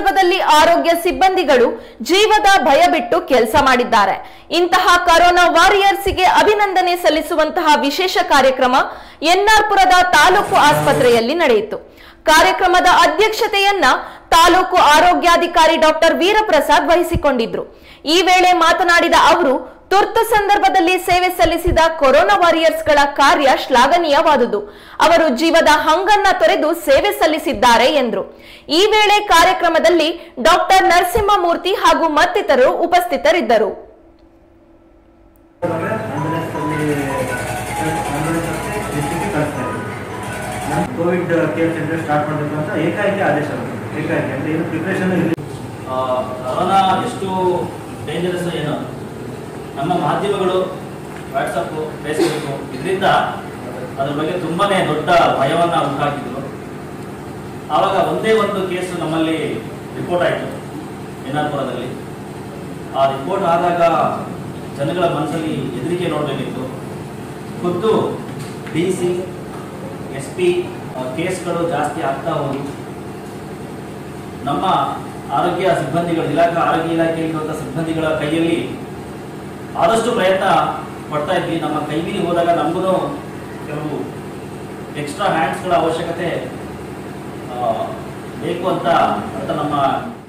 ಸಂದರ್ಭದಲ್ಲಿ ಆರೋಗ್ಯ ಸಿಬ್ಬಂದಿಗಳು ಜೀವದ ಭಯ ಬಿಟ್ಟು ಕೆಲಸ ಮಾಡಿದ್ದಾರೆ ಇಂತಹ ಕರೋನಾ ವಾರಿಯರ್ಸ್ಗೆ ಅಭಿನಂದನೆ ಸಲ್ಲಿಸುವಂತಹ ವಿಶೇಷ ಕಾರ್ಯಕ್ರಮ ಎನ್ಆರ್ಪುರದ ತಾಲೂಕು ಆಸ್ಪತ್ರೆಯಲ್ಲಿ ನಡೆಯಿತು ಕಾರ್ಯಕ್ರಮದ ಅಧ್ಯಕ್ಷತೆಯನ್ನ ತಾಲೂಕು ಆರೋಗ್ಯಾಧಿಕಾರಿ ಡಾಕ್ಟರ್ ವೀರಪ್ರಸಾದ್ ವಹಿಸಿಕೊಂಡಿದ್ರು ಈ ವೇಳೆ ಮಾತನಾಡಿದ ಅವರು ತುರ್ತು ಸಂದರ್ಭದಲ್ಲಿ ಸೇವೆ ಸಲ್ಲಿಸಿದ ಕೊರೋನಾ ವಾರಿಯರ್ಸ್ಗಳ ಕಾರ್ಯ ಶ್ಲಾಘನೀಯವಾದುದು ಅವರು ಜೀವದ ಹಂಗನ್ನ ತೊರೆದು ಸೇವೆ ಸಲ್ಲಿಸಿದ್ದಾರೆ ಎಂದ್ರು ಈ ವೇಳೆ ಕಾರ್ಯಕ್ರಮದಲ್ಲಿ ಡಾಕ್ಟರ್ ನರಸಿಂಹಮೂರ್ತಿ ಹಾಗೂ ಮತ್ತಿತರರು ಉಪಸ್ಥಿತರಿದ್ದರು ನಾನು ಕೋವಿಡ್ ಕೇರ್ ಸೆಂಟರ್ ಸ್ಟಾರ್ಟ್ ಮಾಡಬೇಕು ಅಂತ ಏಕಾಏಕಿ ಆದೇಶ ಬಂತು ಏಕಾಏಕಿ ಅಂದ್ರೆ ಏನು ಪ್ರಿಪ್ರೇಷನ್ ಇರಲಿಲ್ಲ ಆ, ಕರೋನಾ ಎಷ್ಟು ಡೇಂಜರಸ್ ಏನು ನಮ್ಮ ಮಾಧ್ಯಮಗಳು ವಾಟ್ಸಪ್ಪು ಫೇಸ್ಬುಕ್ಕು ಇದರಿಂದ ಅದ್ರ ಬಗ್ಗೆ ತುಂಬಾನೇ ದೊಡ್ಡ ಭಯವನ್ನ ಉಂಟಾಕಿದ್ರು ಆವಾಗ ಒಂದೇ ಒಂದು ಕೇಸು ನಮ್ಮಲ್ಲಿ ರಿಪೋರ್ಟ್ ಆಯಿತು ಎನ್ಆರ್ಪುರದಲ್ಲಿ ಆ ರಿಪೋರ್ಟ್ ಆದಾಗ ಜನಗಳ ಮನಸ್ಸಲ್ಲಿ ಹೆದರಿಕೆ ನೋಡಬೇಕಿತ್ತು ಖುದ್ದು ಡಿ ಸಿ ಎಸ್ ಪಿ ಕೇಸ್ಗಳು ಜಾಸ್ತಿ ಆಗ್ತಾ ಹೋಗಿ ನಮ್ಮ ಆರೋಗ್ಯ ಸಿಬ್ಬಂದಿಗಳು ಇಲಾಖಾ ಆರೋಗ್ಯ ಇಲಾಖೆಯಲ್ಲಿರುವಂಥ ಸಿಬ್ಬಂದಿಗಳ ಕೈಯಲ್ಲಿ ಆದಷ್ಟು ಪ್ರಯತ್ನ ಪಡ್ತಾ ಇದ್ವಿ ನಮ್ಮ ಕೈ ಮೀರಿ ಹೋದಾಗ ನಮಗೂ ಕೆಲವು ಎಕ್ಸ್ಟ್ರಾ ಹ್ಯಾಂಡ್ಸ್ಗಳ ಅವಶ್ಯಕತೆ ಆ, ಬೇಕು ಅಂತ ಅಂತ ನಮ್ಮ